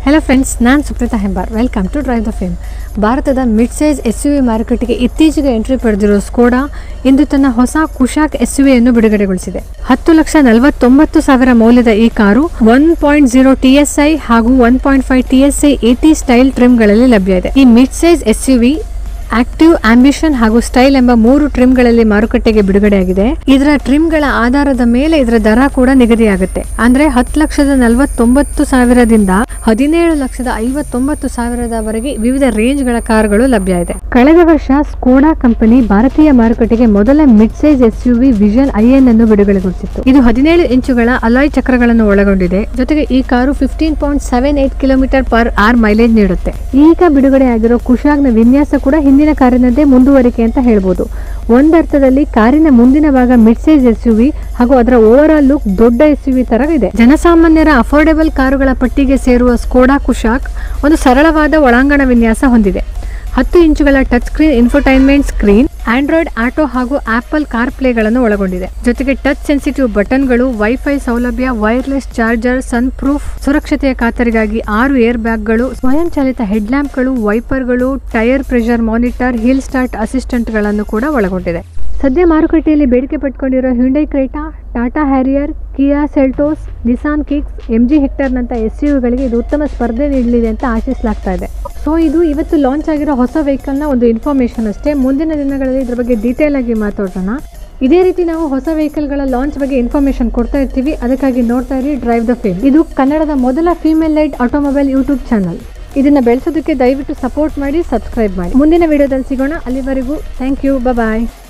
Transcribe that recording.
hello friends ನಾನು Supreetha Hembar welcome to drive the fame ಭಾರತದ mid size S U V ಮಾರುಕಟ್ಟೆಗೆ ಇತ್ತೀಚೆಗೆ ಎಂಟ್ರಿ ಪಡೆದಿರೋ ಸ್ಕೋಡಾ ಇಂದು ತನ್ನ ಹೊಸ ಕುಶಾಕ್ ಎಸ್ ಯು ವಿಯನ್ನು ಬಿಡುಗಡೆಗೊಳಿಸಿದೆ ಹತ್ತು ಲಕ್ಷ ನಲವತ್ತೊಂಬತ್ತು ಸಾವಿರ ಮೌಲ್ಯದ ಈ ಕಾರು one point zero T S I ಹಾಗೂ one point five T S I AT style ಟ್ರಿಮ್ಗಳಲ್ಲಿ ಲಭ್ಯ ಇದೆ ಈ mid size S U V active ambition ಹಾಗೂ ಸ್ಟೈಲ್ ಎಂಬ ಮೂರು ಟ್ರಿಮ್ಗಳಲ್ಲಿ ಮಾರುಕಟ್ಟೆಗೆ ಬಿಡುಗಡೆಯಾಗಿದೆ ಇದರ ಟ್ರಿಮ್ಗಳ ಆಧಾರದ ಮೇಲೆ ಇದರ ದರ ಕೂಡ ನಿಗದಿಯಾಗುತ್ತೆ ಅಂದ್ರೆ ಹತ್ತು ಲಕ್ಷದ ನಲವತ್ತೊಂಬತ್ತು ಸಾವಿರದಿಂದ ಹದಿನೇಳು ಲಕ್ಷದ ಐವತ್ತೊಂಬತ್ತು ಸಾವಿರದವರೆಗೆ ವಿವಿಧ ರೇಂಜ್ಗಳ ಕಾರುಗಳು ಲಭ್ಯ ಇದೆ ಕಳೆದ ವರ್ಷ ಸ್ಕೋಡಾ ಕಂಪನಿ ಭಾರತೀಯ ಮಾರುಕಟ್ಟೆಗೆ ಮೊದಲ mid size S U V vision IN ಅನ್ನು ಬಿಡುಗಡೆಗೊಳಿಸಿತ್ತು ಇದು ಹದಿನೇಳು ಇಂಚುಗಳ ಅಲಾಯ್ ಚಕ್ರಗಳನ್ನು ಒಳಗೊಂಡಿದೆ ಜೊತೆಗೆ ಈ ಕಾರು fifteen point seven eight kilometre per hour mileage ನೀಡುತ್ತೆ ಈಗ ಬಿಡುಗಡೆಯಾಗಿರೋ ಕುಶಾಗ್ನ ವಿನ್ಯಾಸ ಕೂಡ ಹಿಂದಿನ ಕಾರಿನದ್ದೇ ಮುಂದುವರಿಕೆ ಅಂತ ಹೇಳ್ಬೋದು ಒಂದರ್ಥದಲ್ಲಿ ಕಾರಿನ ಮುಂದಿನ ಭಾಗ mid size S U V ಹಾಗೂ ಅದರ ಓವರ್ ಆಲ್ ಲುಕ್ ದೊಡ್ಡ ಎಸ್ ಯು ವಿ ತರ ಇದೆ ಜನಸಾಮಾನ್ಯರ ಅಫೋರ್ಡೆಬಲ್ ಕಾರುಗಳ ಪಟ್ಟಿಗೆ ಸೇರುವ ಸ್ಕೋಡಾ ಕುಶಾಕ್ ಒಂದು ಸರಳವಾದ ಒಳಾಂಗಣ ವಿನ್ಯಾಸ ಹೊಂದಿದೆ ಹತ್ತು ಇಂಚುಗಳ touch screen infotainment screen Android auto ಹಾಗೂ ಆಪಲ್ ಕಾರ್ ಪ್ಲೇಗಳನ್ನು ಒಳಗೊಂಡಿದೆ ಜೊತೆಗೆ ಟಚ್ ಸೆನ್ಸಿಟಿವ್ ಬಟನ್ಗಳು ವೈಫೈ ಸೌಲಭ್ಯ ವೈರ್ಲೆಸ್ ಚಾರ್ಜರ್ ಸನ್ ಪ್ರೂಫ್ ಸುರಕ್ಷತೆಯ ಖಾತರಿಗಾಗಿ ಆರು ಏರ್ ಬ್ಯಾಗ್ಗಳು ಸ್ವಯಂಚಾಲಿತ ಹೆಡ್ ಲ್ಯಾಂಪ್ಗಳು ವೈಪರ್ಗಳು tyre pressure monitor hill start ಅಸಿಸ್ಟೆಂಟ್ಗಳನ್ನು ಕೂಡ ಒಳಗೊಂಡಿದೆ ಸದ್ಯ ಮಾರುಕಟ್ಟೆಯಲ್ಲಿ ಬೇಡಿಕೆ ಪಟ್ಕೊಂಡಿರೋ Hyundai Creta Tata Harrier Kia Seltos Nissan Kicks M G ಹೆಕ್ಟರ್ನಂಥ ಎಸ್ ಯುಗಳಿಗೆ ಇದು ಉತ್ತಮ ಸ್ಪರ್ಧೆ ನೀಡಲಿದೆ ಅಂತ ಆಶಿಸಲಾಗ್ತಾ ಇದೆ ಸೊ ಇದು ಇವತ್ತು ಲಾಂಚ್ ಆಗಿರೋ ಹೊಸ ವೆಹಿಕಲ್ನ ಒಂದು ಇನ್ಫಾರ್ಮೇಷನ್ ಅಷ್ಟೇ ಮುಂದಿನ ದಿನಗಳಲ್ಲಿ ಇದ್ರ ಬಗ್ಗೆ ಡೀಟೇಲ್ ಆಗಿ ಮಾತಾಡೋಣ ಇದೇ ರೀತಿ ನಾವು ಹೊಸ ವೆಹಿಕಲ್ಗಳ ಲಾಂಚ್ ಬಗ್ಗೆ ಇನ್ಫಾರ್ಮೇಷನ್ ಕೊಡ್ತಾ ಇರ್ತೀವಿ ಅದಕ್ಕಾಗಿ ನೋಡ್ತಾ ಇರಿ ಡ್ರೈವ್ ದ ಫೇಮ್ ಇದು ಕನ್ನಡದ ಮೊದಲ female light automobile YouTube channel ಇದನ್ನ ಬೆಳೆಸೋದಕ್ಕೆ ದಯವಿಟ್ಟು ಸಪೋರ್ಟ್ ಮಾಡಿ ಸಬ್ಸ್ಕ್ರೈಬ್ ಮಾಡಿ ಮುಂದಿನ ವಿಡಿಯೋದಲ್ಲಿ ಸಿಗೋಣ ಅಲ್ಲಿವರೆಗೂ ಥ್ಯಾಂಕ್ ಯು ಬಾಯ್